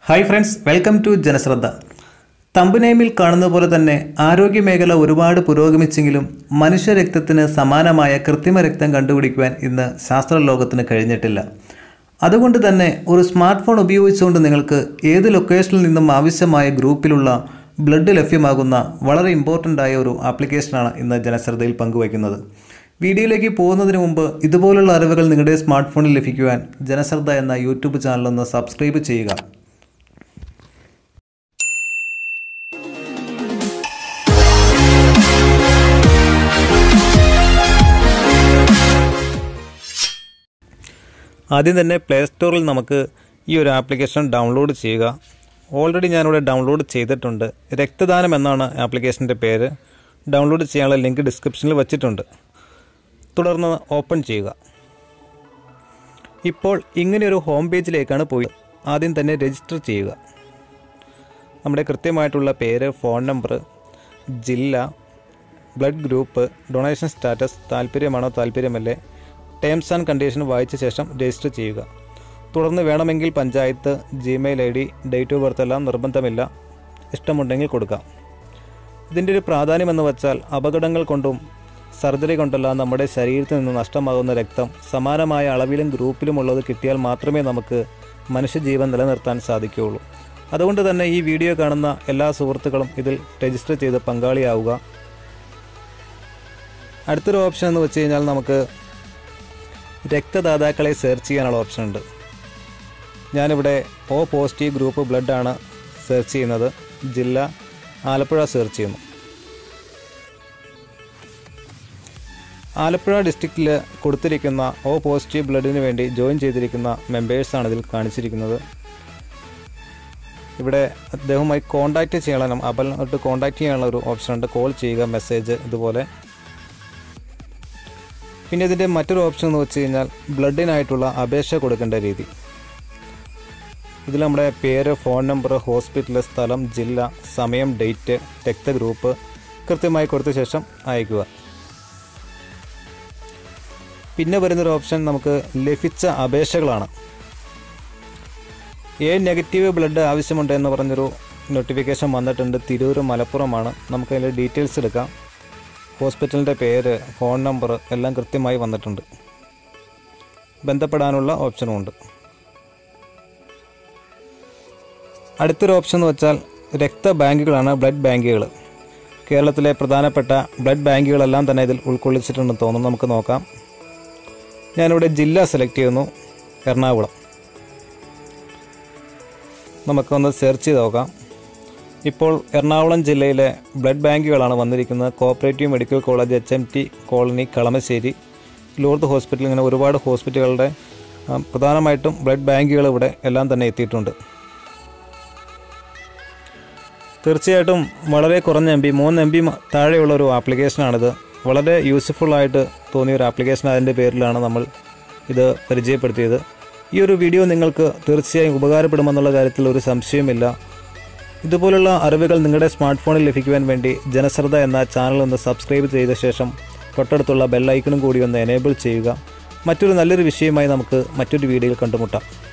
hi friends welcome to ജനശ്രദ്ധ തമ്പുനേമിൽ കാണുന്ന പോലെ തന്നെ ആരോഗ്യമേഖല ഒരുപാട് പുരോഗമിച്ചെങ്കിലും മനുഷ്യരക്തത്തിന് സമാനമായ കൃത്രിമ രക്തം കണ്ടുപിടിക്കുവാൻ ഇന്ന് ശാസ്ത്രലോകത്തിന് കഴിഞ്ഞിട്ടില്ല അതുകൊണ്ട് തന്നെ ഒരു സ്മാർട്ട് ഫോൺ ഉപയോഗിച്ചുകൊണ്ട് നിങ്ങൾക്ക് ഏത് ലൊക്കേഷനിൽ നിന്നും ആവശ്യമായ ഗ്രൂപ്പിലുള്ള ബ്ലഡ് ലഭ്യമാകുന്ന വളരെ ഇമ്പോർട്ടൻ്റ് ആയ ഒരു ആപ്ലിക്കേഷനാണ് ഇന്ന് ജനശ്രദ്ധയിൽ പങ്കുവയ്ക്കുന്നത് വീഡിയോയിലേക്ക് പോകുന്നതിന് മുമ്പ് ഇതുപോലുള്ള അറിവുകൾ നിങ്ങളുടെ സ്മാർട്ട് ഫോണിൽ ലഭിക്കുവാൻ ജനശ്രദ്ധ എന്ന യൂട്യൂബ് ചാനൽ ഒന്ന് സബ്സ്ക്രൈബ് ചെയ്യുക ആദ്യം തന്നെ പ്ലേ സ്റ്റോറിൽ നമുക്ക് ഈ ഒരു ആപ്ലിക്കേഷൻ ഡൗൺലോഡ് ചെയ്യുക ഓൾറെഡി ഞാനിവിടെ ഡൗൺലോഡ് ചെയ്തിട്ടുണ്ട് രക്തദാനം എന്നാണ് ആപ്ലിക്കേഷൻ്റെ പേര് ഡൗൺലോഡ് ചെയ്യാനുള്ള ലിങ്ക് ഡിസ്ക്രിപ്ഷനിൽ വച്ചിട്ടുണ്ട് തുടർന്ന് ഓപ്പൺ ചെയ്യുക ഇപ്പോൾ ഇങ്ങനെയൊരു ഹോം പേജിലേക്കാണ് പോയി ആദ്യം തന്നെ രജിസ്റ്റർ ചെയ്യുക നമ്മുടെ കൃത്യമായിട്ടുള്ള പേര് ഫോൺ നമ്പർ ജില്ല ബ്ലഡ് ഗ്രൂപ്പ് ഡൊണേഷൻ സ്റ്റാറ്റസ് താല്പര്യമാണോ താല്പര്യമല്ലേ ടേംസ് ആൻഡ് കണ്ടീഷൻ വായിച്ച ശേഷം രജിസ്റ്റർ ചെയ്യുക തുടർന്ന് വേണമെങ്കിൽ panchayat Gmail ID date of ഓഫ് ബർത്ത് എല്ലാം നിർബന്ധമില്ല ഇഷ്ടമുണ്ടെങ്കിൽ കൊടുക്കാം ഇതിൻ്റെ ഒരു പ്രാധാന്യമെന്ന് വെച്ചാൽ അപകടങ്ങൾ കൊണ്ടും സർജറി കൊണ്ടല്ല നമ്മുടെ ശരീരത്തിൽ നിന്ന് നഷ്ടമാകുന്ന രക്തം സമാനമായ അളവിലും ഗ്രൂപ്പിലുമുള്ളത് കിട്ടിയാൽ മാത്രമേ നമുക്ക് മനുഷ്യജീവൻ നിലനിർത്താൻ സാധിക്കുകയുള്ളൂ അതുകൊണ്ട് തന്നെ ഈ വീഡിയോ കാണുന്ന എല്ലാ സുഹൃത്തുക്കളും ഇതിൽ രജിസ്റ്റർ ചെയ്ത് പങ്കാളിയാവുക അടുത്തൊരു ഓപ്ഷൻ എന്ന് വെച്ച് കഴിഞ്ഞാൽ നമുക്ക് രക്തദാതാക്കളെ സെർച്ച് ചെയ്യാനുള്ള ഓപ്ഷൻ ഉണ്ട് ഞാനിവിടെ ഒ പോസിറ്റീവ് ഗ്രൂപ്പ് ബ്ലഡ് ആണ് സെർച്ച് ചെയ്യുന്നത് ജില്ല ആലപ്പുഴ സെർച്ച് ചെയ്യുന്നു ആലപ്പുഴ ഡിസ്ട്രിക്റ്റിൽ കൊടുത്തിരിക്കുന്ന ഒ പോസിറ്റീവ് ബ്ലഡിന് വേണ്ടി ജോയിൻ ചെയ്തിരിക്കുന്ന മെമ്പേഴ്സാണ് ഇതിൽ കാണിച്ചിരിക്കുന്നത് ഇവിടെ അദ്ദേഹവുമായി കോൺടാക്റ്റ് ചെയ്യണം അപ്പലിട്ട് കോൺടാക്റ്റ് ചെയ്യാനുള്ള ഒരു ഓപ്ഷൻ ഉണ്ട് കോൾ ചെയ്യുക മെസ്സേജ് ഇതുപോലെ പിന്നെ ഇതിൻ്റെ മറ്റൊരു ഓപ്ഷൻ എന്ന് വെച്ച് കഴിഞ്ഞാൽ ബ്ലഡിനായിട്ടുള്ള അപേക്ഷ കൊടുക്കേണ്ട രീതി ഇതിൽ നമ്മുടെ പേര് ഫോൺ നമ്പർ ഹോസ്പിറ്റൽ സ്ഥലം ജില്ല സമയം ഡേറ്റ് രക്തഗ്രൂപ്പ് കൃത്യമായി കൊടുത്ത ശേഷം അയക്കുക പിന്നെ വരുന്നൊരു ഓപ്ഷൻ നമുക്ക് ലഭിച്ച അപേക്ഷകളാണ് എ നെഗറ്റീവ് ബ്ലഡ് ആവശ്യമുണ്ട് എന്ന് പറഞ്ഞൊരു നോട്ടിഫിക്കേഷൻ വന്നിട്ടുണ്ട് തിരൂർ മലപ്പുറമാണ് നമുക്ക് അതിൻ്റെ ഡീറ്റെയിൽസ് എടുക്കാം ഹോസ്പിറ്റലിൻ്റെ പേര് ഫോൺ നമ്പർ എല്ലാം കൃത്യമായി വന്നിട്ടുണ്ട് ബന്ധപ്പെടാനുള്ള ഓപ്ഷനും ഉണ്ട് അടുത്തൊരു ഓപ്ഷൻ എന്ന് വെച്ചാൽ രക്തബാങ്കുകളാണ് ബ്ലഡ് ബാങ്കുകൾ കേരളത്തിലെ പ്രധാനപ്പെട്ട ബ്ലഡ് ബാങ്കുകളെല്ലാം തന്നെ ഇതിൽ ഉൾക്കൊള്ളിച്ചിട്ടുണ്ടെന്ന് തോന്നുന്നു നമുക്ക് നോക്കാം ഞാനിവിടെ ജില്ല സെലക്ട് ചെയ്യുന്നു എറണാകുളം നമുക്കൊന്ന് സെർച്ച് ചെയ്ത് നോക്കാം ഇപ്പോൾ എറണാകുളം ജില്ലയിലെ ബ്ലഡ് ബാങ്കുകളാണ് വന്നിരിക്കുന്നത് cooperative medical college H M T colony Kalamassery Lourdes hospital ഇങ്ങനെ ഒരുപാട് ഹോസ്പിറ്റലുകളുടെ ആ, പ്രധാനമായിട്ടും ബ്ലഡ് ബാങ്കുകൾ ഇവിടെ എല്ലാം തന്നെ എത്തിയിട്ടുണ്ട് തീർച്ചയായിട്ടും വളരെ കുറഞ്ഞ എം ബി മൂന്ന് എം ബി താഴെയുള്ള ഒരു ആപ്ലിക്കേഷനാണിത് വളരെ യൂസ്ഫുൾ ആയിട്ട് തോന്നിയ ഒരു ആപ്ലിക്കേഷൻ അതിൻ്റെ പേരിലാണ് നമ്മൾ ഇത് പരിചയപ്പെടുത്തിയത് ഈ ഒരു വീഡിയോ നിങ്ങൾക്ക് തീർച്ചയായും ഉപകാരപ്പെടുമെന്നുള്ള കാര്യത്തിൽ ഒരു സംശയമില്ല ഇതുപോലുള്ള അറിവുകൾ നിങ്ങളുടെ സ്മാർട്ട് ഫോണിൽ ലഭിക്കുവാൻ വേണ്ടി ജനശ്രദ്ധ എന്ന ചാനൽ ഒന്ന് സബ്സ്ക്രൈബ് ചെയ്ത ശേഷം തൊട്ടടുത്തുള്ള ബെല്ലൈക്കണും കൂടി ഒന്ന് എനേബിൾ ചെയ്യുക മറ്റൊരു നല്ലൊരു വിഷയമായി നമുക്ക് മറ്റൊരു വീഡിയോയിൽ കണ്ടുമുട്ടാം